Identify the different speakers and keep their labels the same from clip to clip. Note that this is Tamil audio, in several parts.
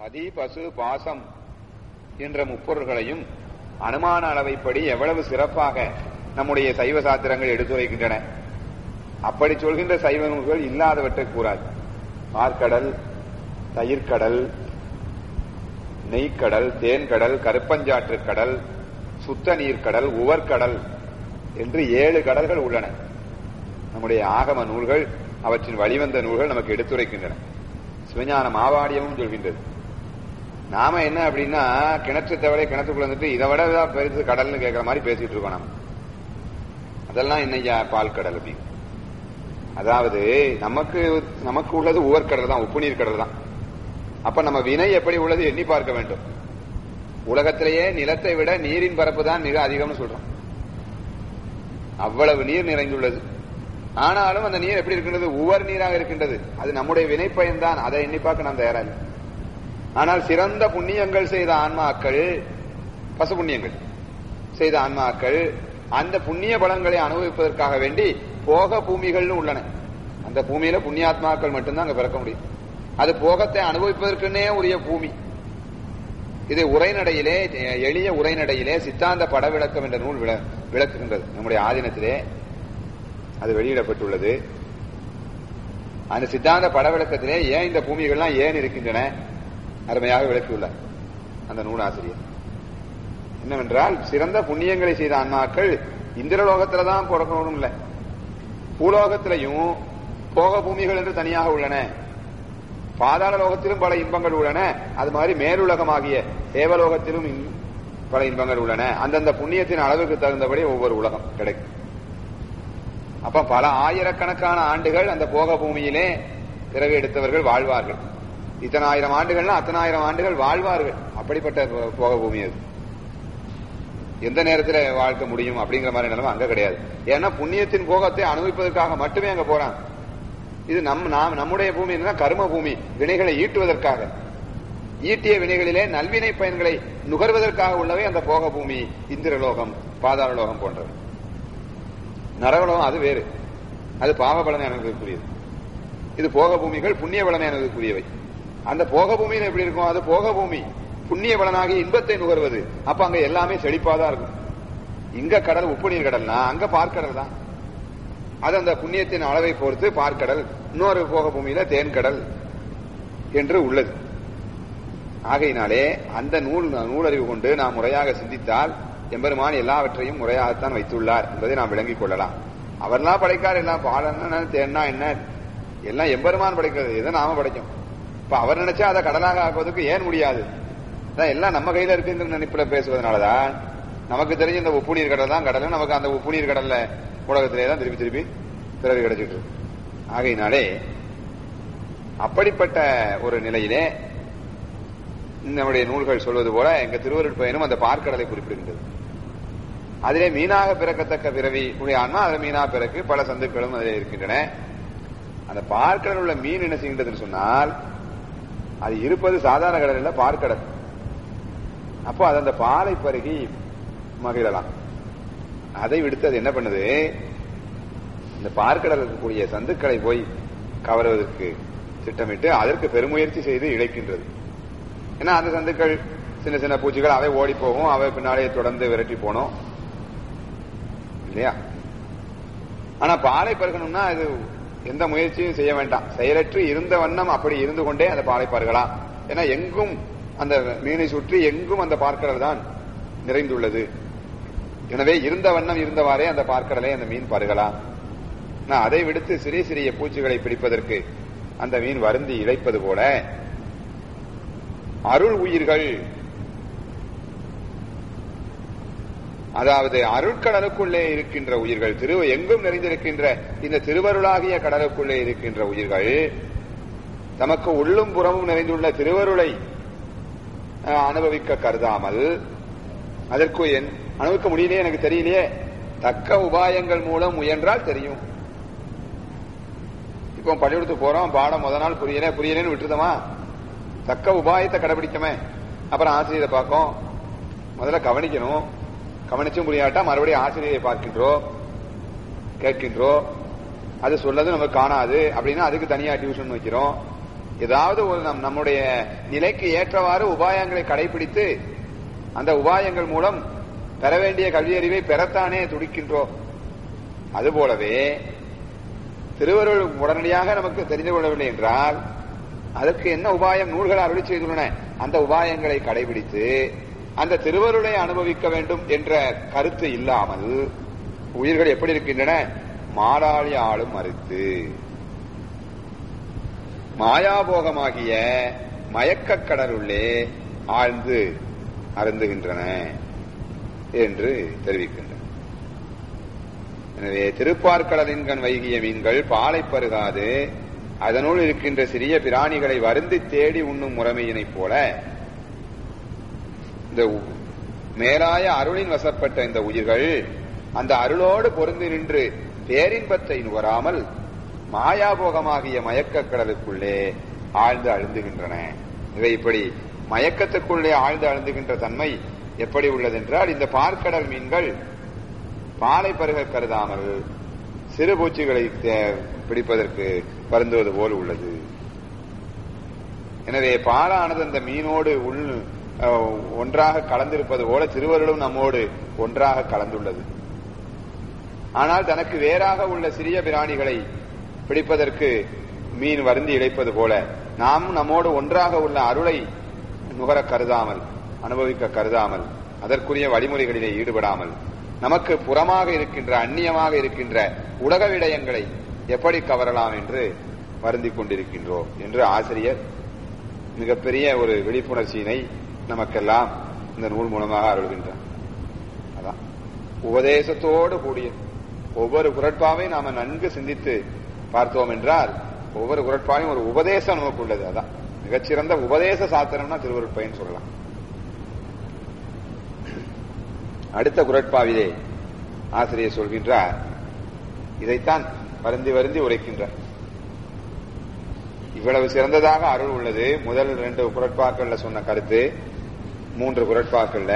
Speaker 1: அதி பசு பாசம் என்ற முப்பொருள்களையும் அனுமான அளவைப்படி எவ்வளவு சிறப்பாக நம்முடைய சைவ சாத்திரங்கள் எடுத்துரைக்கின்றன அப்படி சொல்கின்ற சைவ நூல்கள் இல்லாதவற்றை கூறாது ஆற்கடல் தயிர்கடல் நெய்க்கடல் தேன்கடல் கருப்பஞ்சாற்று கடல் சுத்த நீர்க்கடல் உவர்கடல் என்று ஏழு கடல்கள் உள்ளன நம்முடைய ஆகம நூல்கள் அவற்றின் வழிவந்த நூல்கள் நமக்கு எடுத்துரைக்கின்றன சிவஞான மாவாடியமும் சொல்கின்றது நாம என்ன அப்படின்னா கிணற்று தவிர கிணத்துக்குள்ள வந்துட்டு இதை விட பெருசு கடல்னு கேட்கிற மாதிரி பேசிட்டு இருக்கோம் நாம அதெல்லாம் என்னையா பால் கடல் அப்படின்னு அதாவது நமக்கு நமக்கு உள்ளது உவர்கடல் தான் உப்பு நீர் கடல் தான் அப்ப நம்ம வினை எப்படி உள்ளது எண்ணி பார்க்க வேண்டும் உலகத்திலேயே நிலத்தை விட நீரின் பரப்பு தான் மிக அதிகம்னு சொல்றோம் அவ்வளவு நீர் நிறைந்துள்ளது ஆனாலும் அந்த நீர் எப்படி இருக்கின்றது உவர் நீராக இருக்கின்றது அது நம்முடைய வினைப்பயன் தான் அதை எண்ணி பார்க்க நாம் தயாராக ஆனால் சிறந்த புண்ணியங்கள் செய்த ஆன்மாக்கள் பசு புண்ணியங்கள் செய்த ஆன்மாக்கள் அந்த புண்ணிய பலன்களை அனுபவிப்பதற்காக வேண்டி போக பூமிகள்னு உள்ளன அந்த பூமியில புண்ணியாத்மாக்கள் மட்டும்தான் அங்க பிறக்க முடியும் அது போகத்தை அனுபவிப்பதற்குன்னே உரிய பூமி இது உரைநடையிலே எளிய உரைநடையிலே சித்தாந்த பட விளக்கம் என்ற நூல் விளக்குகின்றது நம்முடைய ஆதீனத்திலே அது வெளியிடப்பட்டுள்ளது அந்த சித்தாந்த பட விளக்கத்திலே ஏன் இந்த பூமிகள்லாம் ஏன் இருக்கின்றன அருமையாக விளக்கியுள்ளார் அந்த நூலாசிரியர் என்னவென்றால் சிறந்த புண்ணியங்களை செய்த ஆன்மாக்கள் இந்திரலோகத்துல தான் பிறக்கணும் இல்ல பூலோகத்திலையும் போக பூமிகள் என்று தனியாக உள்ளன பாதாள லோகத்திலும் பல இன்பங்கள் உள்ளன அது மாதிரி மேலுலகமாகிய தேவலோகத்திலும் பல இன்பங்கள் உள்ளன அந்தந்த புண்ணியத்தின் அளவுக்கு தகுந்தபடி ஒவ்வொரு உலகம் கிடைக்கும் அப்ப பல ஆயிரக்கணக்கான ஆண்டுகள் அந்த போக பூமியிலே பிறகு எடுத்தவர்கள் வாழ்வார்கள் இத்தனை ஆயிரம் ஆண்டுகள்னா அத்தனாயிரம் ஆண்டுகள் வாழ்வார்கள் அப்படிப்பட்ட போக பூமி அது எந்த நேரத்தில் வாழ்க்க முடியும் அப்படிங்கிற மாதிரி நிலைமை அங்க கிடையாது ஏன்னா புண்ணியத்தின் போகத்தை அனுபவிப்பதற்காக மட்டுமே அங்க போறாங்க இது நம் நாம் நம்முடைய பூமி என்ன கர்ம பூமி வினைகளை ஈட்டுவதற்காக ஈட்டிய வினைகளிலே நல்வினை பயன்களை நுகர்வதற்காக உள்ளவை அந்த போக பூமி இந்திரலோகம் பாதாள லோகம் போன்றவை நரகலோகம் அது வேறு அது பாவ பலனை அனுபவிக்கக்கூடியது இது போக பூமிகள் புண்ணிய பலனை அனுபவிக்கக்கூடியவை அந்த போக பூமியில் எப்படி இருக்கும் அது போக பூமி புண்ணிய பலனாகி இன்பத்தை நுகர்வது அப்ப அங்க எல்லாமே செழிப்பாதான் இருக்கும் இங்க கடல் உப்பு நீர் கடல்னா அங்க பார்க்கடல் தான் அது அந்த புண்ணியத்தின் அளவை பொறுத்து பார்க்கடல் இன்னொரு போக பூமியில தேன்கடல் என்று உள்ளது ஆகையினாலே அந்த நூல் நூலறிவு கொண்டு நாம் முறையாக சிந்தித்தால் எம்பெருமான் எல்லாவற்றையும் முறையாகத்தான் வைத்துள்ளார் என்பதை நாம் விளங்கிக் கொள்ளலாம் அவர்லாம் படைக்கார் எல்லாம் பாலன்னா தேன்னா என்ன எல்லாம் எம்பெருமான் படைக்கிறது எதை நாம படைக்கும் இப்ப அவர் நினைச்சா அதை கடலாக ஆக்குவதற்கு ஏன் முடியாது எல்லாம் நம்ம கையில இருக்குங்கிற நினைப்புல பேசுவதனாலதான் நமக்கு தெரிஞ்ச இந்த உப்பு நீர் கடல் தான் கடல் நமக்கு அந்த உப்பு நீர் கடல்ல உலகத்திலே தான் திருப்பி திருப்பி பிறகு கிடைச்சிட்டு இருக்கு ஆகையினாலே அப்படிப்பட்ட ஒரு நிலையிலே நம்முடைய நூல்கள் சொல்வது போல எங்க திருவருட் பயனும் அந்த பார்க்கடலை குறிப்பிடுகின்றது அதிலே மீனாக பிறக்கத்தக்க பிறவி உடைய ஆன்மா அதில் மீனா பிறகு பல சந்துக்களும் அதில் இருக்கின்றன அந்த பார்க்கடல் உள்ள மீன் என்ன செய்கின்றதுன்னு சொன்னால் அது இருப்பது சாதாரண கடல் இல்ல பார்க்கடல் அப்போ அது அந்த பாலை பருகி மகிழலாம் அதை விடுத்து அது என்ன பண்ணுது இந்த பார்க்கடல் இருக்கக்கூடிய சந்துக்களை போய் கவருவதற்கு திட்டமிட்டு அதற்கு பெருமுயற்சி செய்து இழைக்கின்றது ஏன்னா அந்த சந்துக்கள் சின்ன சின்ன பூச்சிகள் அவை ஓடி போகும் அவை பின்னாலே தொடர்ந்து விரட்டி போனோம் இல்லையா ஆனா பாலை பருகணும்னா அது எந்த முயற்சியும் செய்ய வேண்டாம் செயலற்று இருந்த வண்ணம் அப்படி இருந்து கொண்டே அந்த பாலை பருகலாம் ஏன்னா எங்கும் அந்த மீனை சுற்றி எங்கும் அந்த பார்க்கடல் தான் நிறைந்துள்ளது எனவே இருந்த வண்ணம் இருந்தவாறே அந்த பார்க்கடலை அந்த மீன் பருகலாம் அதை விடுத்து சிறிய சிறிய பூச்சிகளை பிடிப்பதற்கு அந்த மீன் வருந்தி இழைப்பது போல அருள் உயிர்கள் அதாவது அருட்கடலுக்குள்ளே இருக்கின்ற உயிர்கள் திரு எங்கும் நிறைந்திருக்கின்ற இந்த திருவருளாகிய கடலுக்குள்ளே இருக்கின்ற உயிர்கள் தமக்கு உள்ளும் புறமும் நிறைந்துள்ள திருவருளை அனுபவிக்க கருதாமல் அதற்கு என் அனுபவிக்க முடியலையே எனக்கு தெரியலையே தக்க உபாயங்கள் மூலம் முயன்றால் தெரியும் இப்போ பள்ளிக்கூடத்து போறோம் பாடம் முத நாள் புரியல புரியலன்னு விட்டுருதமா தக்க உபாயத்தை கடைபிடிக்கமே அப்புறம் ஆசிரியரை பார்க்கும் முதல்ல கவனிக்கணும் கவனிச்சும் புரியாட்டா மறுபடியும் ஆசிரியரை பார்க்கின்றோம் கேட்கின்றோம் அது சொல்லது நமக்கு காணாது அப்படின்னா அதுக்கு தனியா டியூஷன் வைக்கிறோம் ஏதாவது ஒரு நம் நம்முடைய நிலைக்கு ஏற்றவாறு உபாயங்களை கடைபிடித்து அந்த உபாயங்கள் மூலம் பெற வேண்டிய கல்வியறிவை பெறத்தானே துடிக்கின்றோம் அதுபோலவே திருவருள் உடனடியாக நமக்கு தெரிந்து கொள்ளவில்லை என்றால் அதற்கு என்ன உபாயம் நூல்கள் அருளி செய்துள்ளன அந்த உபாயங்களை கடைபிடித்து அந்த திருவருளை அனுபவிக்க வேண்டும் என்ற கருத்து இல்லாமல் உயிர்கள் எப்படி இருக்கின்றன மாடாளி ஆளும் மறுத்து மாயாபோகமாகிய மயக்கக் கடலுள்ளே ஆழ்ந்து அருந்துகின்றன என்று தெரிவிக்கின்றன எனவே திருப்பார்கடலின் கண் வைகிய மீன்கள் பாலை பருகாது அதனுள் இருக்கின்ற சிறிய பிராணிகளை வருந்தி தேடி உண்ணும் முறைமையினைப் போல இந்த உ- மேலாய அருளின் வசப்பட்ட இந்த உயிர்கள் அந்த அருளோடு பொருந்தி நின்று பேரின்பத்தை நுகராமல் மாயாபோகமாகிய மயக்கக் கடலுக்குள்ளே ஆழ்ந்து அழுந்துகின்றன இவை இப்படி மயக்கத்துக்குள்ளே ஆழ்ந்து அழுந்துகின்ற தன்மை எப்படி உள்ளதென்றால் இந்த பார்க்கடல் மீன்கள் பாலை பருக கருதாமல் சிறு பூச்சிகளை தே- பிடிப்பதற்கு வருந்துவது போல் உள்ளது எனவே பாலானது அந்த மீனோடு உள் அஹ், ஒன்றாக கலந்திருப்பது போல திருவருளும் நம்மோடு ஒன்றாக கலந்துள்ளது ஆனால் தனக்கு வேறாக உள்ள சிறிய பிராணிகளை பிடிப்பதற்கு மீன் வருந்தி இழைப்பது போல நாம் நம்மோடு ஒன்றாக உள்ள அருளை நுகர கருதாமல் அனுபவிக்க கருதாமல் அதற்குரிய வழிமுறைகளிலே ஈடுபடாமல் நமக்கு புறமாக இருக்கின்ற அந்நியமாக இருக்கின்ற உலக விடயங்களை எப்படி கவரலாம் என்று வருந்திக் கொண்டிருக்கின்றோம் என்று ஆசிரியர் மிகப்பெரிய ஒரு விழிப்புணர்ச்சியினை நமக்கெல்லாம் இந்த நூல் மூலமாக அருள்கின்றார் அதான் உபதேசத்தோடு கூடிய ஒவ்வொரு குரட்பாவையும் நாம நன்கு சிந்தித்து பார்த்தோம் என்றால் ஒவ்வொரு குரட்பாவையும் ஒரு உபதேசம் நமக்கு உள்ளது அதான் மிகச்சிறந்த உபதேச சாத்திரம்னா திருவருட்பயன் சொல்லலாம் அடுத்த குரட்பாவிலே ஆசிரியர் சொல்கின்றார் இதைத்தான் வருந்தி வருந்தி உரைக்கின்றார் இவ்வளவு சிறந்ததாக அருள் உள்ளது முதல் ரெண்டு குரட்பாக்கள்ல சொன்ன கருத்து மூன்று குரட்பாக்கள்ல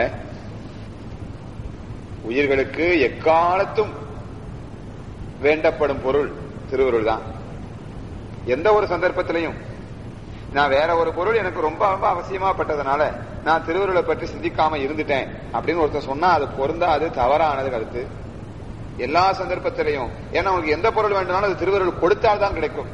Speaker 1: உயிர்களுக்கு எக்காலத்தும் வேண்டப்படும் பொருள் திருவருள் தான் எந்த ஒரு சந்தர்ப்பத்திலையும் நான் வேற ஒரு பொருள் எனக்கு ரொம்ப ரொம்ப அவசியமா பட்டதுனால நான் திருவருளை பற்றி சிந்திக்காம இருந்துட்டேன் அப்படின்னு ஒருத்தர் சொன்னா அது பொருந்தா அது தவறானது கருத்து எல்லா சந்தர்ப்பத்திலையும் ஏன்னா உனக்கு எந்த பொருள் வேண்டுமானாலும் அது திருவருள் கொடுத்தால்தான் கிடைக்கும்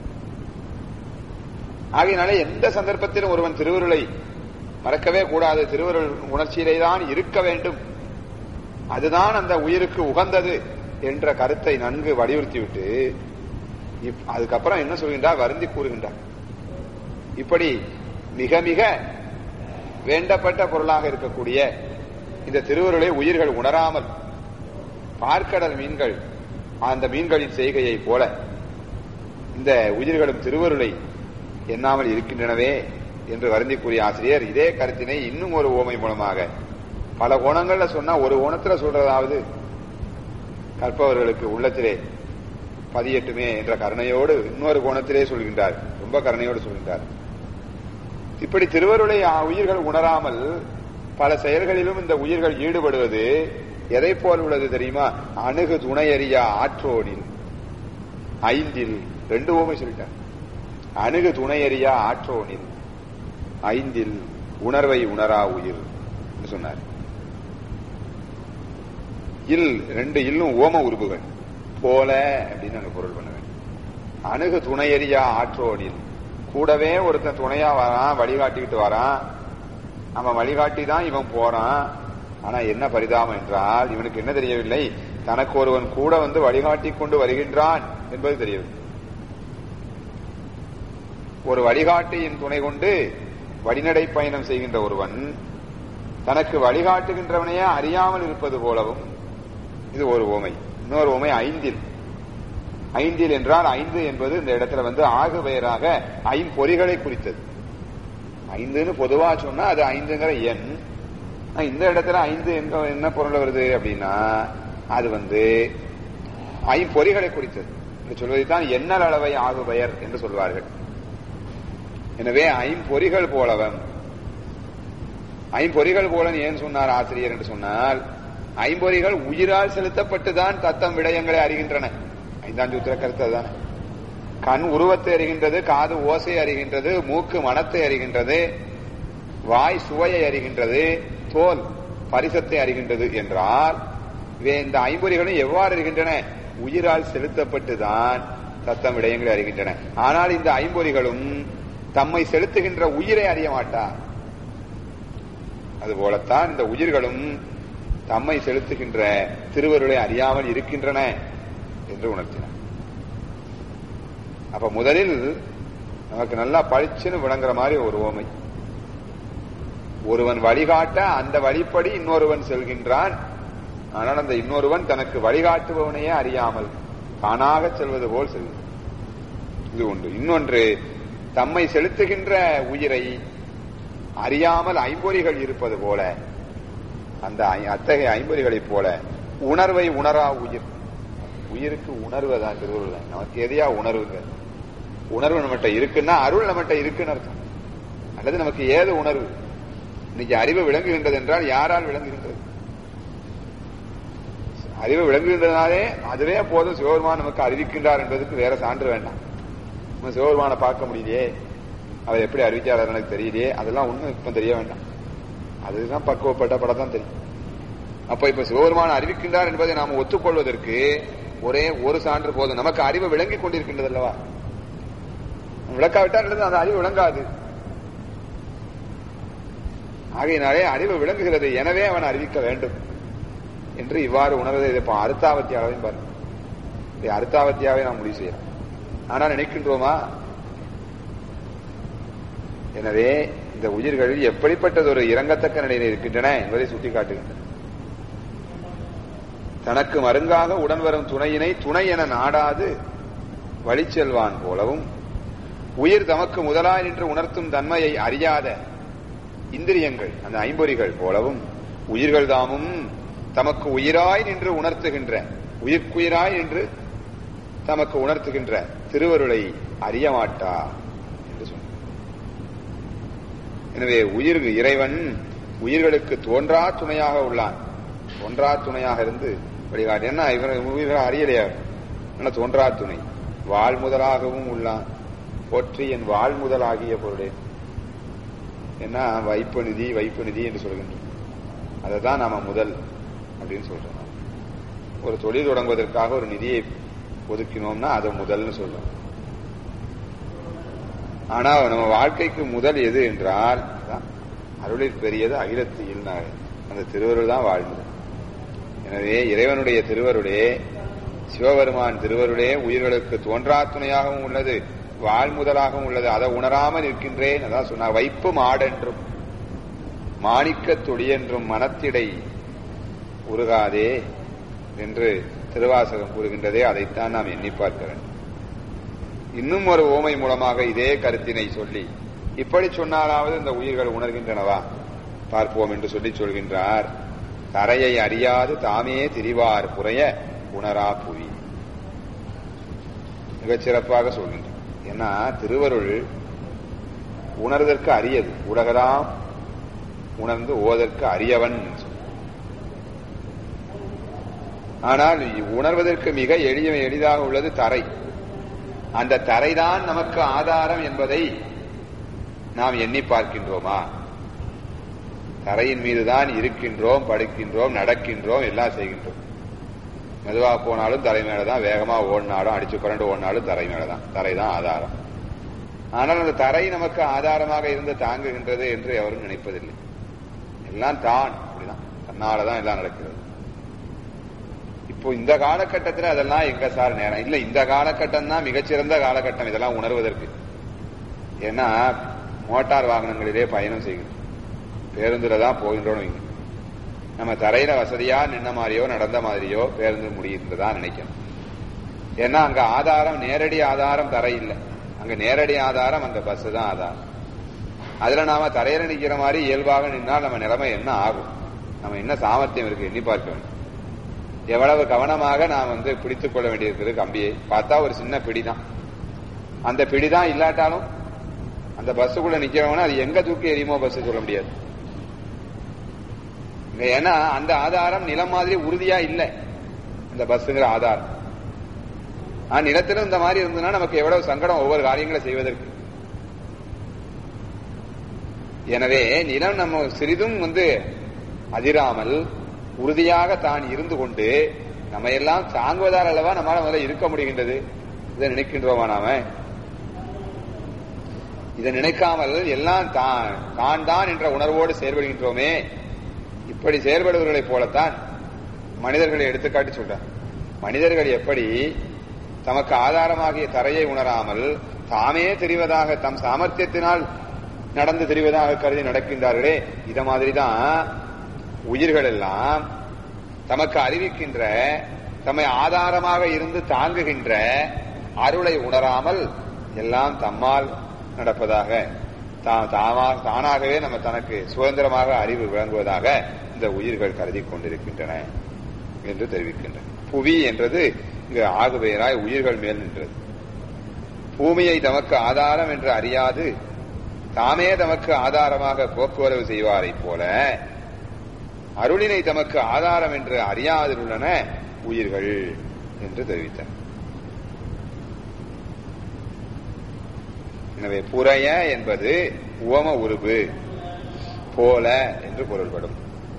Speaker 1: ஆகையினாலே எந்த சந்தர்ப்பத்திலும் ஒருவன் திருவருளை மறக்கவே கூடாது திருவருள் உணர்ச்சியிலே தான் இருக்க வேண்டும் அதுதான் அந்த உயிருக்கு உகந்தது என்ற கருத்தை நன்கு வலியுறுத்திவிட்டு இப்- அதுக்கப்புறம் என்ன சொல்கின்றார் வருந்தி கூறுகின்றார் இப்படி மிக மிக வேண்டப்பட்ட பொருளாக இருக்கக்கூடிய இந்த திருவருளை உயிர்கள் உணராமல் பார்க்கடல் மீன்கள் அந்த மீன்களின் செய்கையை போல இந்த உயிர்களும் திருவருளை எண்ணாமல் இருக்கின்றனவே என்று வருந்தி கூறிய ஆசிரியர் இதே கருத்தினை இன்னும் ஒரு ஓமை மூலமாக பல கோணங்கள்ல சொன்னா ஒரு கோணத்துல சொல்றதாவது கற்பவர்களுக்கு உள்ளத்திலே பதியட்டுமே என்ற கருணையோடு இன்னொரு கோணத்திலே சொல்கின்றார் ரொம்ப கருணையோடு சொல்கின்றார் இப்படி திருவருளை ஆ, உயிர்கள் உணராமல் பல செயல்களிலும் இந்த உயிர்கள் ஈடுபடுவது எதை போல் உள்ளது தெரியுமா அணுகு துணையறியா ஆற்றோனில் ஐந்தில் ரெண்டு ஓமை சொல்லிட்டார் அணுகு துணையறியா ஆற்றோனில் ஐந்தில் உணர்வை உணரா உயிர் என்று சொன்னார் இல் ரெண்டு இல்லும் ஓம உருபுகள் போல அப்படின்னு நாங்க பொருள் பண்ண வேண்டும் அணுகு துணையறியா ஆற்றோனில் கூடவே ஒருத்தன் துணையா வரான் வழிகாட்டிக்கிட்டு வரான் அவன் வழிகாட்டி தான் இவன் போறான் ஆனா என்ன பரிதாபம் என்றால் இவனுக்கு என்ன தெரியவில்லை தனக்கு ஒருவன் கூட வந்து வழிகாட்டி கொண்டு வருகின்றான் என்பது தெரியவில்லை ஒரு வழிகாட்டியின் துணை கொண்டு வழிநடை பயணம் செய்கின்ற ஒருவன் தனக்கு வழிகாட்டுகின்றவனையே அறியாமல் இருப்பது போலவும் இது ஒரு ஓமை இன்னொரு ஓமை ஐந்தில் ஐந்தில் என்றால் ஐந்து என்பது இந்த இடத்துல வந்து ஆகு பெயராக ஐம்பொறிகளை குறித்தது ஐந்துன்னு பொதுவா சொன்னா அது ஐந்துங்கிற எண் ஆனா இந்த இடத்துல ஐந்து எங்க என்ன பொருள் வருது அப்படின்னா அது வந்து ஐம்பொறிகளை குறித்தது என்று சொல்வதைத்தான் எண்ணல் அளவை ஆகு பெயர் என்று சொல்வார்கள் எனவே ஐம்பொறிகள் போலவன் ஐம்பொறிகள் போலன் ஏன் சொன்னார் ஆசிரியர் என்று சொன்னால் ஐம்பொறிகள் உயிரால் செலுத்தப்பட்டுதான் தத்தம் விடயங்களை அறிகின்றன ஐந்தாம் சூத்திர கருத்து அதுதானே கண் உருவத்தை அறிகின்றது காது ஓசை அறிகின்றது மூக்கு மனத்தை அறிகின்றது வாய் சுவையை அறிகின்றது தோல் பரிசத்தை அறிகின்றது என்றால் இவை இந்த ஐம்பொறிகளும் எவ்வாறு இருக்கின்றன உயிரால் செலுத்தப்பட்டுதான் தத்தம் விடயங்களை அறிகின்றன ஆனால் இந்த ஐம்பொறிகளும் தம்மை செலுத்துகின்ற உயிரை அறிய மாட்டார் அதுபோலத்தான் இந்த உயிர்களும் தம்மை செலுத்துகின்ற திருவருளை அறியாமல் இருக்கின்றன என்று உணர்த்தினார் அப்ப முதலில் நமக்கு நல்லா பளிச்சுன்னு விளங்குற மாதிரி ஒரு ஓமை ஒருவன் வழிகாட்ட அந்த வழிப்படி இன்னொருவன் செல்கின்றான் ஆனால் அந்த இன்னொருவன் தனக்கு வழிகாட்டுபவனையே அறியாமல் தானாக செல்வது போல் செல்வது இது ஒன்று இன்னொன்று தம்மை செலுத்துகின்ற உயிரை அறியாமல் ஐம்பொறிகள் இருப்பது போல அந்த ஐ- அத்தகைய ஐம்பொறிகளைப் போல உணர்வை உணரா உயிர் உயிருக்கு உணர்வு தான் திருவள்ளுவர் நமக்கு எதையா உணர்வுங்க உணர்வு நம்மகிட்ட இருக்குன்னா அருள் நம்மகிட்ட இருக்குன்னு அர்த்தம் அல்லது நமக்கு ஏது உணர்வு இன்னைக்கு அறிவு விளங்குகின்றது என்றால் யாரால் விளங்குகின்றது அறிவு விளங்குகின்றனாலே அதுவே போதும் சிவபெருமான் நமக்கு அறிவிக்கின்றார் என்பதற்கு வேற சான்று வேண்டாம் நம்ம சிவபெருமானை பார்க்க முடியலையே அவர் எப்படி அறிவிச்சார் எனக்கு தெரியலையே அதெல்லாம் ஒண்ணும் இப்ப தெரிய வேண்டாம் அதுதான் பக்குவப்பட்ட படம் தான் தெரியும் அப்ப இப்ப சிவபெருமான் அறிவிக்கின்றார் என்பதை நாம் ஒத்துக்கொள்வதற்கு ஒரே ஒரு சான்று போதும் நமக்கு அறிவு விளங்கிக் கொண்டிருக்கின்றது அல்லவா விளக்காவிட்டால் அல்லது அந்த அறிவு விளங்காது ஆகையினாலே அறிவு விளங்குகிறது எனவே அவன் அறிவிக்க வேண்டும் என்று இவ்வாறு உணர்வதை இதை இப்ப அர்த்தாவத்தியாவையும் பாருங்க இதை அர்த்தாவத்தியாவை நாம் முடிவு செய்யலாம் ஆனா நினைக்கின்றோமா எனவே இந்த உயிர்கள் எப்படிப்பட்டது ஒரு இறங்கத்தக்க நிலையில் இருக்கின்றன என்பதை சுட்டிக்காட்டுகின்றன தனக்கு மருங்காக உடன் வரும் துணையினை துணை என நாடாது வழி செல்வான் போலவும் உயிர் தமக்கு முதலாய் நின்று உணர்த்தும் தன்மையை அறியாத இந்திரியங்கள் அந்த ஐம்பொறிகள் போலவும் உயிர்கள் தாமும் தமக்கு உயிராய் நின்று உணர்த்துகின்ற உயிர்க்குயிராய் நின்று தமக்கு உணர்த்துகின்ற திருவருளை அறிய மாட்டா என்று சொன்னார் எனவே உயிர் இறைவன் உயிர்களுக்கு தோன்றா துணையாக உள்ளான் தோன்றா துணையாக இருந்து வழிகாட்டு என்ன இவர் உயிர்கள் அறியலையா என்ன தோன்றா துணை வாழ் முதலாகவும் உள்ளான் போற்றி என் வாழ் முதலாகிய பொருளே என்ன வைப்பு நிதி வைப்பு நிதி என்று சொல்கின்றோம் அதை தான் நாம முதல் அப்படின்னு சொல்றோம் ஒரு தொழில் தொடங்குவதற்காக ஒரு நிதியை ஒதுக்கினோம்னா அதை முதல்னு சொல்றோம் ஆனா நம்ம வாழ்க்கைக்கு முதல் எது என்றால் அதான் அருளில் பெரியது அகிலத்தியில் அந்த திருவருள் தான் வாழ்ந்தது எனவே இறைவனுடைய திருவருளே சிவபெருமான் திருவருளே உயிர்களுக்கு தோன்றா துணையாகவும் உள்ளது வாழ் முதலாகவும் உள்ளது அதை உணராமல் இருக்கின்றேன் அதான் சொன்னார் வைப்பு மாடென்றும் மாணிக்க துடியென்றும் மனத்திடை உருகாதே என்று திருவாசகம் கூறுகின்றதே அதைத்தான் நாம் எண்ணி பார்க்க வேண்டும் இன்னும் ஒரு ஓமை மூலமாக இதே கருத்தினை சொல்லி இப்படி சொன்னாலாவது இந்த உயிர்கள் உணர்கின்றனவா பார்ப்போம் என்று சொல்லி சொல்கின்றார் தரையை அறியாது தாமே திரிவார் புறைய உணரா புவி மிகச் சிறப்பாக சொல்கின்றார் ஏன்னா திருவருள் உணர்தற்கு அரியது உலகலாம் உணர்ந்து ஓதற்கு அரியவன் சொன்னார். ஆனால் உணர்வதற்கு மிக எளிய எளிதாக உள்ளது தரை அந்த தரைதான் நமக்கு ஆதாரம் என்பதை நாம் எண்ணி பார்க்கின்றோமா தரையின் மீதுதான் இருக்கின்றோம் படுக்கின்றோம் நடக்கின்றோம் எல்லாம் செய்கின்றோம் மெதுவா போனாலும் தரை மேலதான் வேகமா ஓடினாலும் அடிச்சு புரண்டு ஓடினாலும் தரை மேலதான் தரை தான் ஆதாரம் ஆனால் அந்த தரை நமக்கு ஆதாரமாக இருந்து தாங்குகின்றது என்று எவரும் நினைப்பதில்லை எல்லாம் தான் அப்படிதான் தன்னாலதான் எல்லாம் நடக்கிறது இப்போ இந்த காலகட்டத்தில் அதெல்லாம் எங்க சார் நேரம் இல்ல இந்த காலகட்டம் தான் மிகச்சிறந்த காலகட்டம் இதெல்லாம் உணர்வதற்கு ஏன்னா மோட்டார் வாகனங்களிலே பயணம் செய்கின்றோம் பேருந்துல தான் போகின்றோம் வைங்க. நம்ம தரையில வசதியா நின்ன மாதிரியோ நடந்த மாதிரியோ பேருந்து முடியுன்றதா நினைக்கணும் ஏன்னா அங்க ஆதாரம் நேரடி ஆதாரம் தரை இல்லை அங்க நேரடி ஆதாரம் அந்த பஸ் தான் ஆதாரம் அதுல நாம தரையில நிக்கிற மாதிரி இயல்பாக நின்னால் நம்ம நிலைமை என்ன ஆகும் நம்ம என்ன சாமர்த்தியம் இருக்கு எண்ணி பார்க்க வேண்டும் எவ்வளவு கவனமாக நாம் வந்து பிடித்துக் கொள்ள வேண்டியிருக்கிறது கம்பியை பார்த்தா ஒரு சின்ன பிடிதான் அந்த பிடிதான் இல்லாட்டாலும் அந்த பஸ்ஸுக்குள்ள நிக்கிறவன அது எங்க தூக்கி எரியுமோ பஸ் சொல்ல முடியாது இங்க ஏன்னா அந்த ஆதாரம் நிலம் மாதிரி உறுதியா இல்லை இந்த பஸ்ஸுங்கிற ஆதாரம் ஆனா நிலத்திலும் இந்த மாதிரி இருந்ததுன்னா நமக்கு எவ்வளவு சங்கடம் ஒவ்வொரு காரியங்களை செய்வதற்கு எனவே நிலம் நம்ம சிறிதும் வந்து அதிராமல் உறுதியாக தான் இருந்து கொண்டு நம்ம எல்லாம் தாங்குவதால் அல்லவா நம்மளால முதல்ல இருக்க முடிகின்றது இதை நினைக்கின்றோமா நாம இதை நினைக்காமல் எல்லாம் தான் தான் தான் என்ற உணர்வோடு செயல்படுகின்றோமே இப்படி செயல்படுவர்களைப் போலத்தான் மனிதர்களை எடுத்துக்காட்டி சொல்றார் மனிதர்கள் எப்படி தமக்கு ஆதாரமாகிய தரையை உணராமல் தாமே தெரிவதாக தம் சாமர்த்தியத்தினால் நடந்து தெரிவதாக கருதி நடக்கின்றார்களே இத மாதிரிதான் உயிர்கள் எல்லாம் தமக்கு அறிவிக்கின்ற தம்மை ஆதாரமாக இருந்து தாங்குகின்ற அருளை உணராமல் எல்லாம் தம்மால் நடப்பதாக தானாகவே நம்ம தனக்கு சுதந்திரமாக அறிவு விளங்குவதாக இந்த உயிர்கள் கருதி கொண்டிருக்கின்றன என்று தெரிவிக்கின்றன புவி என்றது இங்கு ஆகுபெயராய் உயிர்கள் மேல் நின்றது பூமியை தமக்கு ஆதாரம் என்று அறியாது தாமே தமக்கு ஆதாரமாக போக்குவரவு செய்வாரைப் போல அருளினை தமக்கு ஆதாரம் என்று அறியாதிருள்ளன உயிர்கள் என்று தெரிவித்தார் எனவே புறைய என்பது உவம உருபு போல என்று பொருள்படும்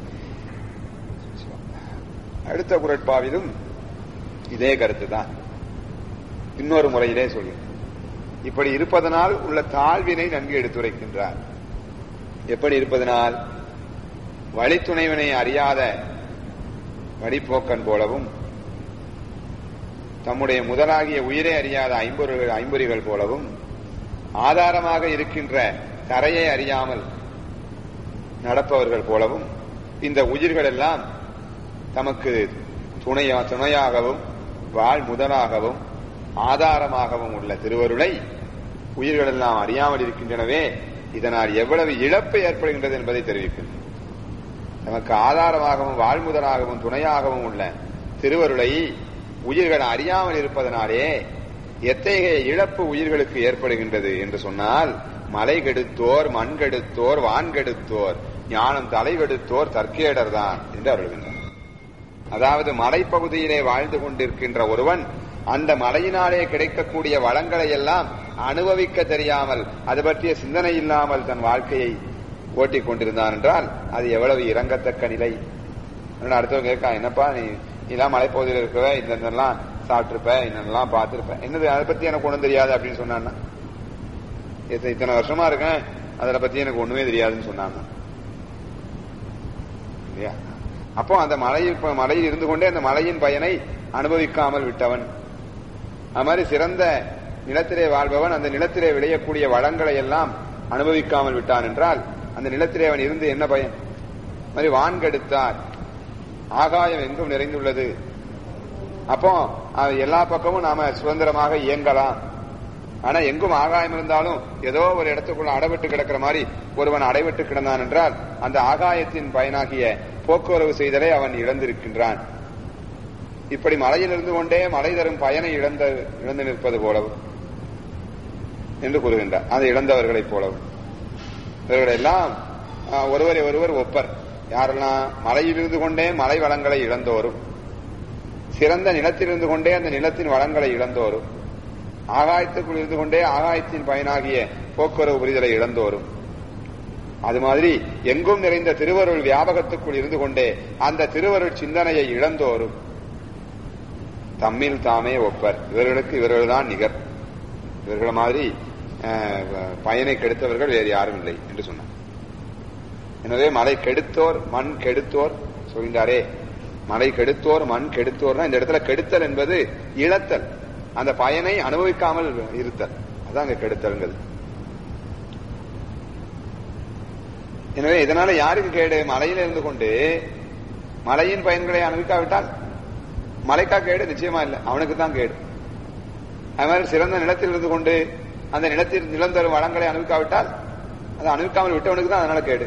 Speaker 1: அடுத்த குரட்பாவிலும் இதே கருத்து தான் இன்னொரு முறையிலே சொல்லு இப்படி இருப்பதனால் உள்ள தாழ்வினை நன்கு எடுத்துரைக்கின்றார் எப்படி இருப்பதனால் வழித்துணைவனை அறியாத வழிப்போக்கன் போலவும் தம்முடைய முதலாகிய உயிரை அறியாத ஐம்பொருகள் ஐம்பொறிகள் போலவும் ஆதாரமாக இருக்கின்ற தரையை அறியாமல் நடப்பவர்கள் போலவும் இந்த உயிர்கள் எல்லாம் தமக்கு துணையா துணையாகவும் வாழ் முதலாகவும் ஆதாரமாகவும் உள்ள திருவருளை உயிர்கள் எல்லாம் அறியாமல் இருக்கின்றனவே இதனால் எவ்வளவு இழப்பு ஏற்படுகின்றது என்பதை தெரிவிக்கின்றன நமக்கு ஆதாரமாகவும் வாழ்முதலாகவும் துணையாகவும் உள்ள திருவருளை உயிர்கள் அறியாமல் இருப்பதனாலே எத்தகைய இழப்பு உயிர்களுக்கு ஏற்படுகின்றது என்று சொன்னால் மலை கெடுத்தோர் மண் கெடுத்தோர் வான் கெடுத்தோர் ஞானம் தலைவெடுத்தோர் தற்கேடர் தான் என்று அருள்கின்றனர் அதாவது மலைப்பகுதியிலே வாழ்ந்து கொண்டிருக்கின்ற ஒருவன் அந்த மலையினாலே கிடைக்கக்கூடிய வளங்களை எல்லாம் அனுபவிக்க தெரியாமல் அது பற்றிய சிந்தனை இல்லாமல் தன் வாழ்க்கையை ஓட்டிக் கொண்டிருந்தான் என்றால் அது எவ்வளவு இறங்கத்தக்க நிலை அடுத்தவங்க கேட்கா என்னப்பா நீ நீலாம் மலைப்பகுதியில் இருக்கவ இதெல்லாம் சாப்பிட்டிருப்ப இதெல்லாம் பார்த்திருப்ப என்னது அதை பத்தி எனக்கு ஒண்ணும் தெரியாது அப்படின்னு சொன்னான்னா இத்தனை வருஷமா இருக்கேன் அதை பத்தி எனக்கு ஒண்ணுமே தெரியாதுன்னு சொன்னாங்க இல்லையா அப்போ அந்த மலையில் மலையில் இருந்து கொண்டே அந்த மலையின் பயனை அனுபவிக்காமல் விட்டவன் அது மாதிரி சிறந்த நிலத்திலே வாழ்பவன் அந்த நிலத்திலே விளையக்கூடிய வளங்களை எல்லாம் அனுபவிக்காமல் விட்டான் என்றால் அந்த நிலத்திலே அவன் இருந்து என்ன பயன் மாதிரி வான்கெடுத்தார் ஆகாயம் எங்கும் நிறைந்துள்ளது அப்போ எல்லா பக்கமும் நாம சுதந்திரமாக இயங்கலாம் ஆனா எங்கும் ஆகாயம் இருந்தாலும் ஏதோ ஒரு இடத்துக்குள்ள அடைவிட்டு கிடக்கிற மாதிரி ஒருவன் அடைவிட்டு கிடந்தான் என்றால் அந்த ஆகாயத்தின் பயனாகிய போக்குவரவு செய்தலை அவன் இழந்திருக்கின்றான் இப்படி மலையில் இருந்து கொண்டே மலை தரும் பயனை இழந்த இழந்து நிற்பது போலவும் என்று கூறுகின்றார் அதை இழந்தவர்களைப் போலவும் இவர்கள் எல்லாம் ஒருவரை ஒருவர் ஒப்பர் யாரெல்லாம் மலையில் இருந்து கொண்டே மலை வளங்களை இழந்தோரும் சிறந்த நிலத்தில் இருந்து கொண்டே அந்த நிலத்தின் வளங்களை இழந்தோரும் ஆகாயத்துக்குள் இருந்து கொண்டே ஆகாயத்தின் பயனாகிய போக்குவரவு புரிதலை இழந்தோரும் அது மாதிரி எங்கும் நிறைந்த திருவருள் வியாபகத்துக்குள் இருந்து கொண்டே அந்த திருவருள் சிந்தனையை இழந்தோரும் தம்மில் தாமே ஒப்பர் இவர்களுக்கு இவர்கள்தான் நிகர் இவர்கள் மாதிரி பயனை கெடுத்தவர்கள் வேறு யாரும் இல்லை என்று சொன்னார் எனவே மலை கெடுத்தோர் மண் கெடுத்தோர் சொல்கின்றாரே மலை கெடுத்தோர் மண் கெடுத்தோர்னா இந்த இடத்துல கெடுத்தல் என்பது இழத்தல் அந்த பயனை அனுபவிக்காமல் இருத்தல் அதான் அங்க கெடுத்தல்ங்கிறது எனவே இதனால யாருக்கு கேடு மலையில இருந்து கொண்டு மலையின் பயன்களை அனுபவிக்காவிட்டால் மலைக்கா கேடு நிச்சயமா இல்லை அவனுக்கு தான் கேடு அது மாதிரி சிறந்த நிலத்தில் இருந்து கொண்டு அந்த நிலத்தில் நிலம் தரும் வளங்களை அனுபவிக்காவிட்டால் அதை அனுபவிக்காமல் விட்டவனுக்கு தான் அதனால கேடு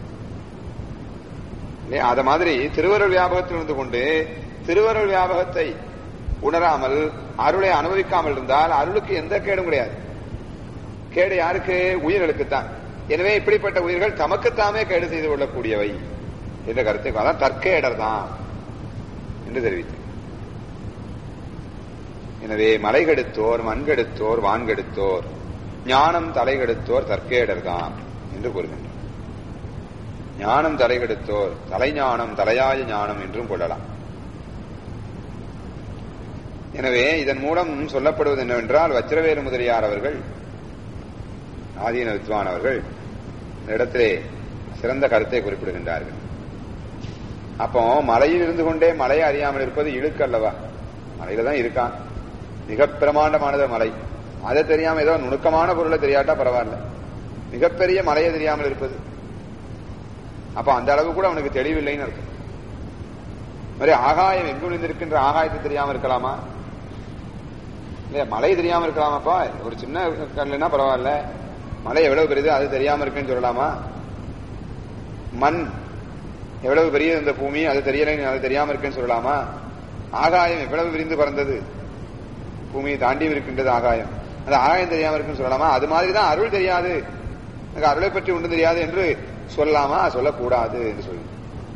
Speaker 1: இல்லையா அத மாதிரி திருவருள் வியாபகத்தில் இருந்து கொண்டு திருவருள் வியாபகத்தை உணராமல் அருளை அனுபவிக்காமல் இருந்தால் அருளுக்கு எந்த கேடும் கிடையாது கேடு யாருக்கு உயிர்களுக்குத்தான் எனவே இப்படிப்பட்ட உயிர்கள் தமக்குத்தாமே கேடு செய்து கொள்ளக்கூடியவை என்ற கருத்தை அதான் தற்கேடர் தான் என்று தெரிவித்தேன் எனவே மலை கெடுத்தோர் மண் கெடுத்தோர் வான் கெடுத்தோர் ஞானம் தலை கெடுத்தோர் தற்கேடர்தாம் என்று கூறுகின்றனர் ஞானம் தலை கெடுத்தோர் தலைஞானம் தலையாய ஞானம் என்றும் கொள்ளலாம் எனவே இதன் மூலம் சொல்லப்படுவது என்னவென்றால் வச்சிரவேலு முதலியார் அவர்கள் ஆதீன வித்வான் அவர்கள் இந்த இடத்திலே சிறந்த கருத்தை குறிப்பிடுகின்றார்கள் அப்போ மலையில் இருந்து கொண்டே மலையை அறியாமல் இருப்பது இழுக்கு அல்லவா மலையில தான் இருக்கான் மிக பிரமாண்டமானது மலை அதை தெரியாம ஏதோ நுணுக்கமான பொருளை தெரியாட்டா பரவாயில்ல மிகப்பெரிய மலையை தெரியாமல் இருப்பது அப்ப அந்த அளவு கூட அவனுக்கு தெளிவில்லைன்னு அர்த்தம் மாதிரி ஆகாயம் எங்கு இருக்கின்ற ஆகாயத்தை தெரியாம இருக்கலாமா இல்லையா மலை தெரியாம இருக்கலாமாப்பா ஒரு சின்ன கல்லுனா பரவாயில்ல மலை எவ்வளவு பெரியது அது தெரியாம இருக்குன்னு சொல்லலாமா மண் எவ்வளவு பெரியது இந்த பூமி அது தெரியல அது தெரியாம இருக்குன்னு சொல்லலாமா ஆகாயம் எவ்வளவு விரிந்து பறந்தது பூமியை தாண்டி இருக்கின்றது ஆகாயம் அந்த ஆகாயம் தெரியாம இருக்குன்னு சொல்லலாமா அது மாதிரிதான் அருள் தெரியாது எனக்கு அருளை பற்றி ஒன்றும் தெரியாது என்று சொல்லலாமா சொல்லக்கூடாது என்று சொல்லி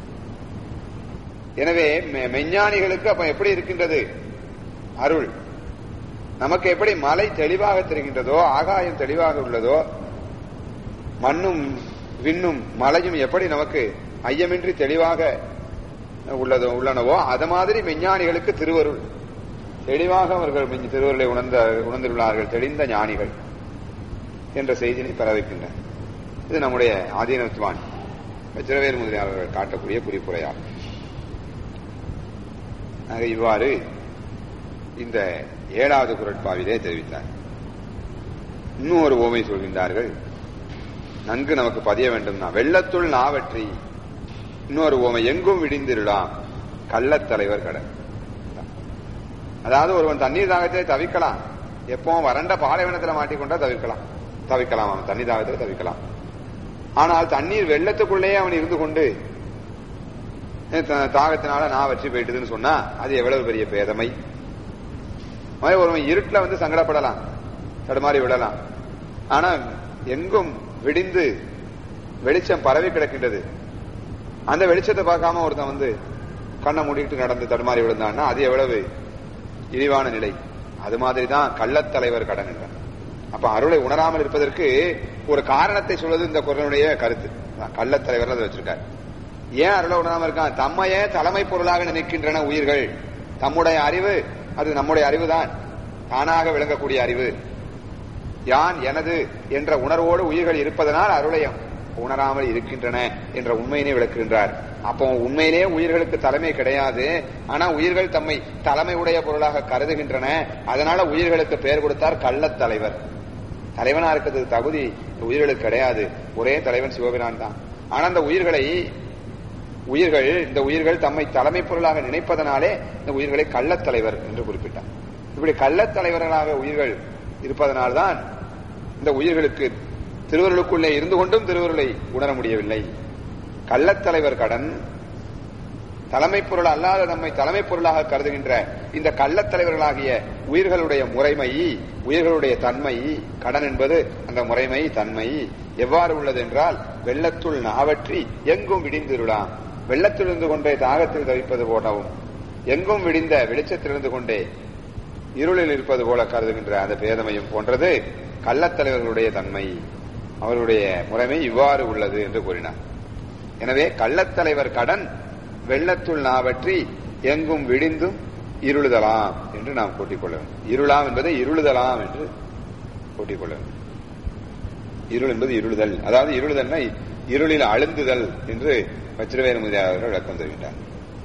Speaker 1: எனவே மெஞ்ஞானிகளுக்கு அப்ப எப்படி இருக்கின்றது அருள் நமக்கு எப்படி மலை தெளிவாக தெரிகின்றதோ ஆகாயம் தெளிவாக உள்ளதோ மண்ணும் விண்ணும் மலையும் எப்படி நமக்கு ஐயமின்றி தெளிவாக உள்ளதோ உள்ளனவோ அது மாதிரி மெஞ்ஞானிகளுக்கு திருவருள் தெளிவாக அவர்கள் திருவருளை உணர்ந்த உணர்ந்துள்ளார்கள் தெளிந்த ஞானிகள் என்ற செய்தியை பரவிக்கின்றன இது நம்முடைய ஆதீனத்துவான் வச்சிரவேல் முதலியாளர்கள் காட்டக்கூடிய குறிப்புரையாகும் ஆக இவ்வாறு இந்த ஏழாவது குரட்பாவிலே தெரிவித்தார் இன்னும் ஒரு ஓமை சொல்கின்றார்கள் நன்கு நமக்கு பதிய வேண்டும்னா வெள்ளத்துள் நாவற்றி இன்னொரு ஓமை எங்கும் விடிந்திருலாம் கள்ளத்தலைவர் கடன் அதாவது ஒருவன் தண்ணீர் தாகத்திலே தவிக்கலாம் எப்பவும் வறண்ட பாலைவனத்துல மாட்டிக்கொண்டா தவிர்க்கலாம் தவிக்கலாம் அவன் தண்ணீர் தாகத்தில் தவிக்கலாம் ஆனால் தண்ணீர் வெள்ளத்துக்குள்ளேயே அவன் இருந்து கொண்டு தாகத்தினால நான் வச்சு போயிட்டுதுன்னு சொன்னா அது எவ்வளவு பெரிய பேதமை மாதிரி ஒருவன் இருட்டுல வந்து சங்கடப்படலாம் தடுமாறி விடலாம் ஆனா எங்கும் விடிந்து வெளிச்சம் பரவி கிடக்கின்றது அந்த வெளிச்சத்தை பார்க்காம ஒருத்தன் வந்து கண்ணை மூடிக்கிட்டு நடந்து தடுமாறி விழுந்தான்னா அது எவ்வளவு இழிவான நிலை அது மாதிரிதான் கள்ளத்தலைவர் கடன் என்றான் அப்ப அருளை உணராமல் இருப்பதற்கு ஒரு காரணத்தை சொல்வது இந்த குரலுடைய கருத்து கள்ளத்தலைவர் அதை வச்சிருக்காரு ஏன் அருளை உணராமல் இருக்கான் தம்மையே தலைமை பொருளாக நினைக்கின்றன உயிர்கள் தம்முடைய அறிவு அது நம்முடைய அறிவுதான் தானாக விளங்கக்கூடிய அறிவு யான் எனது என்ற உணர்வோடு உயிர்கள் இருப்பதனால் அருளையம் உணராமல் இருக்கின்றன என்ற உண்மையினை விளக்குகின்றார் அப்போ உண்மையிலே உயிர்களுக்கு தலைமை கிடையாது ஆனா உயிர்கள் தம்மை தலைமை உடைய பொருளாக கருதுகின்றன அதனால உயிர்களுக்கு பெயர் கொடுத்தார் கள்ளத் தலைவர் தலைவனா இருக்கிறது தகுதி உயிர்களுக்கு கிடையாது ஒரே தலைவன் சிவபிரான் தான் ஆனா அந்த உயிர்களை உயிர்கள் இந்த உயிர்கள் தம்மை தலைமை பொருளாக நினைப்பதனாலே இந்த உயிர்களை கள்ளத்தலைவர் என்று குறிப்பிட்டார் இப்படி கள்ளத்தலைவர்களாக உயிர்கள் இருப்பதனால்தான் இந்த உயிர்களுக்கு திருவருளுக்குள்ளே இருந்து கொண்டும் திருவருளை உணர முடியவில்லை கள்ளத்தலைவர் கடன் தலைமை பொருள் அல்லாத நம்மை தலைமை பொருளாக கருதுகின்ற இந்த கள்ளத்தலைவர்களாகிய உயிர்களுடைய முறைமை உயிர்களுடைய தன்மை கடன் என்பது அந்த முறைமை தன்மை எவ்வாறு உள்ளது என்றால் வெள்ளத்துள் நாவற்றி எங்கும் விடிந்திருளாம் வெள்ளத்தில் இருந்து கொண்டே தாகத்தில் தவிப்பது போலவும் எங்கும் விடிந்த வெளிச்சத்திலிருந்து கொண்டே இருளில் இருப்பது போல கருதுகின்ற அந்த பேதமையும் போன்றது கள்ளத்தலைவர்களுடைய தன்மை அவருடைய முறைமை இவ்வாறு உள்ளது என்று கூறினார் எனவே கள்ளத்தலைவர் கடன் வெள்ளத்துள் நாவற்றி எங்கும் விடிந்தும் இருளுதலாம் என்று நாம் கூட்டிக் கொள்ள வேண்டும் இருளாம் என்பதை இருளுதலாம் என்று கூட்டிக் கொள்ள வேண்டும் இருள் என்பது இருளுதல் அதாவது இருளுதல்னா இருளில் அழுந்துதல் என்று வச்சிரவேறு முதலியார் அவர்கள் விளக்கம் தருகின்றார்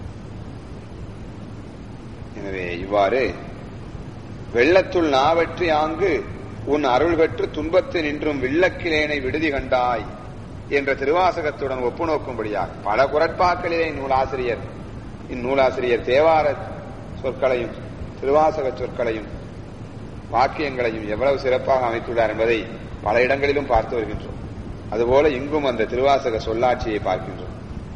Speaker 1: எனவே இவ்வாறு வெள்ளத்துள் நாவற்றி ஆங்கு உன் அருள் பெற்று துன்பத்து நின்றும் வில்லக்கிலேனை விடுதி கண்டாய் என்ற திருவாசகத்துடன் ஒப்பு நோக்கும்படியாக பல குரட்பாக்களிலே நூலாசிரியர் இந்நூலாசிரியர் தேவார சொற்களையும் திருவாசக சொற்களையும் வாக்கியங்களையும் எவ்வளவு சிறப்பாக அமைத்துள்ளார் என்பதை பல இடங்களிலும் பார்த்து வருகின்றோம் அதுபோல இங்கும் அந்த திருவாசக சொல்லாட்சியை பார்க்கின்றோம்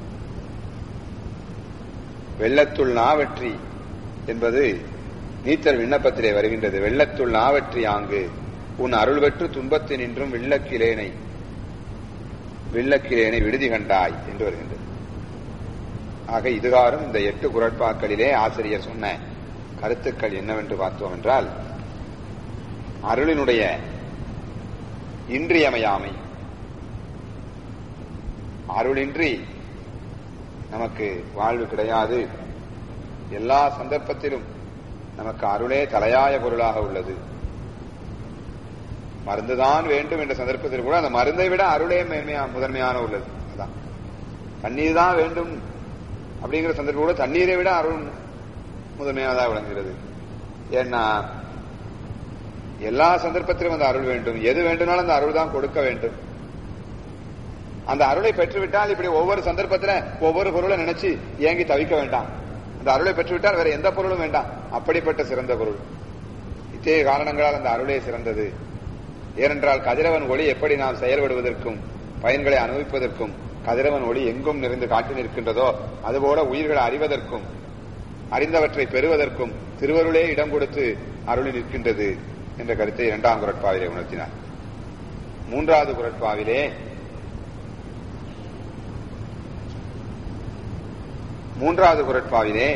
Speaker 1: வெள்ளத்துள் நாவற்றி என்பது நீத்தர் விண்ணப்பத்திலே வருகின்றது வெள்ளத்துள் நாவற்றி ஆங்கு உன் அருள் பெற்று துன்பத்தில் நின்றும் வில்லக்கிலேனை வில்லக்கிலேனை விடுதி கண்டாய் என்று வருகின்றது ஆக இதுகாரும் இந்த எட்டு குரட்பாக்களிலே ஆசிரியர் சொன்ன கருத்துக்கள் என்னவென்று பார்த்தோம் என்றால் அருளினுடைய இன்றியமையாமை அருளின்றி நமக்கு வாழ்வு கிடையாது எல்லா சந்தர்ப்பத்திலும் நமக்கு அருளே தலையாய பொருளாக உள்ளது மருந்துதான் வேண்டும் என்ற சந்தர்ப்பத்தில் கூட அந்த மருந்தை விட அருளே மேன்மையா முதன்மையான உள்ளது அதான் தண்ணீர் தான் வேண்டும் அப்படிங்கிற சந்தர்ப்பம் கூட தண்ணீரை விட அருள் முதன்மையானதாக விளங்குகிறது ஏன்னா எல்லா சந்தர்ப்பத்திலும் அந்த அருள் வேண்டும் எது வேண்டும்னாலும் அந்த அருள் தான் கொடுக்க வேண்டும் அந்த அருளை பெற்றுவிட்டால் இப்படி ஒவ்வொரு சந்தர்ப்பத்துல ஒவ்வொரு பொருளை நினைச்சு ஏங்கி தவிக்க வேண்டாம் அந்த அருளை பெற்றுவிட்டால் வேற எந்த பொருளும் வேண்டாம் அப்படிப்பட்ட சிறந்த பொருள் இத்தகைய காரணங்களால் அந்த அருளே சிறந்தது ஏனென்றால் கதிரவன் ஒளி எப்படி நாம் செயல்படுவதற்கும் பயன்களை அனுபவிப்பதற்கும் கதிரவன் ஒளி எங்கும் நிறைந்து காட்டி நிற்கின்றதோ அதுபோல உயிர்களை அறிவதற்கும் அறிந்தவற்றை பெறுவதற்கும் திருவருளே இடம் கொடுத்து அருளி நிற்கின்றது என்ற கருத்தை இரண்டாம் குரட்பாவிலே உணர்த்தினார் மூன்றாவது குரட்பாவிலே மூன்றாவது குரட்பாவிலே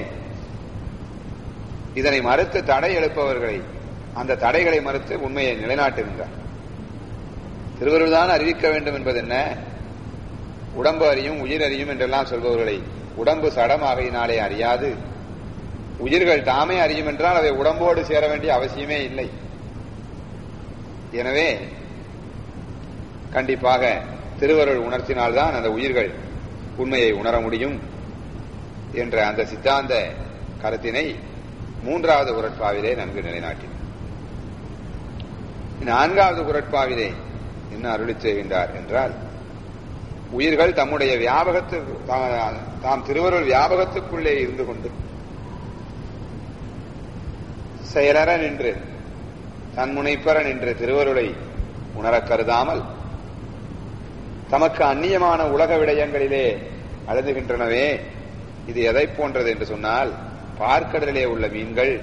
Speaker 1: இதனை மறுத்து தடை எழுப்பவர்களை அந்த தடைகளை மறுத்து உண்மையை நிலைநாட்டுகின்றார் திருவருள் தான் அறிவிக்க வேண்டும் என்பது என்ன உடம்பு அறியும் உயிர் அறியும் என்றெல்லாம் சொல்பவர்களை உடம்பு சடமாகையினாலே அறியாது உயிர்கள் தாமே அறியும் என்றால் அவை உடம்போடு சேர வேண்டிய அவசியமே இல்லை எனவே கண்டிப்பாக திருவருள் உணர்த்தினால்தான் அந்த உயிர்கள் உண்மையை உணர முடியும் என்ற அந்த சித்தாந்த கருத்தினை மூன்றாவது குரட்பாவிலே நன்கு நிலைநாட்டினார் நான்காவது குரட்பாவிலே என்ன அருளி செய்கின்றார் என்றால் உயிர்கள் தம்முடைய வியாபகத்து தாம் திருவருள் வியாபகத்துக்குள்ளே இருந்து கொண்டு செயலற நின்று தன்முனைப்பற நின்று திருவருளை உணரக் கருதாமல் தமக்கு அந்நியமான உலக விடயங்களிலே அழுதுகின்றனவே இது எதை போன்றது என்று சொன்னால் பார்க்கடலிலே உள்ள மீன்கள்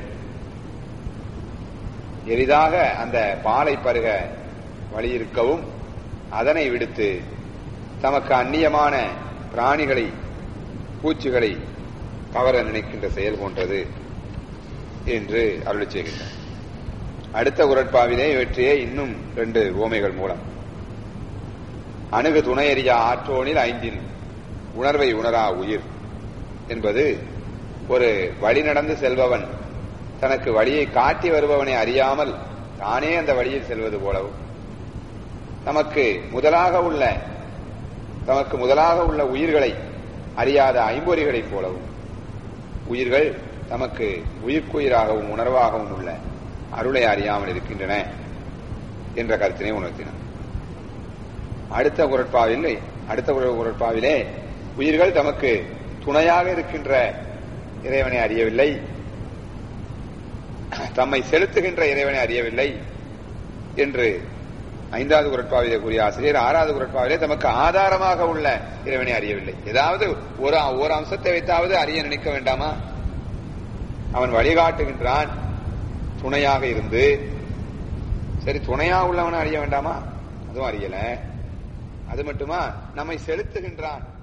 Speaker 1: எளிதாக அந்த பாலை பருக வழியிருக்கவும் அதனை விடுத்து தமக்கு அந்நியமான பிராணிகளை பூச்சிகளை கவர நினைக்கின்ற செயல் போன்றது என்று அருளி செய்கின்றார் அடுத்த குரட்பாவிலே இவற்றையே இன்னும் ரெண்டு ஓமைகள் மூலம் அணுகு துணையறியா ஆற்றோனில் ஐந்தின் உணர்வை உணரா உயிர் என்பது ஒரு வழி நடந்து செல்பவன் தனக்கு வழியை காட்டி வருபவனை அறியாமல் தானே அந்த வழியில் செல்வது போலவும் நமக்கு முதலாக உள்ள தமக்கு முதலாக உள்ள உயிர்களை அறியாத ஐம்பொறிகளைப் போலவும் உயிர்கள் தமக்கு உயிர்க்குயிராகவும் உணர்வாகவும் உள்ள அருளை அறியாமல் இருக்கின்றன என்ற கருத்தினை உணர்த்தினார் அடுத்த குரட்பாவில் அடுத்த குரட்பாவிலே உயிர்கள் தமக்கு துணையாக இருக்கின்ற இறைவனை அறியவில்லை தம்மை செலுத்துகின்ற இறைவனை அறியவில்லை என்று ஐந்தாவது குரட்பாவிலே கூறிய ஆசிரியர் ஆறாவது குரட்பாவிலே தமக்கு ஆதாரமாக உள்ள இறைவனை அறியவில்லை ஏதாவது ஒரு ஒரு அம்சத்தை வைத்தாவது அறிய நினைக்க வேண்டாமா அவன் வழிகாட்டுகின்றான் துணையாக இருந்து சரி துணையா உள்ளவனை அறிய வேண்டாமா அதுவும் அறியல அது மட்டுமா நம்மை செலுத்துகின்றான்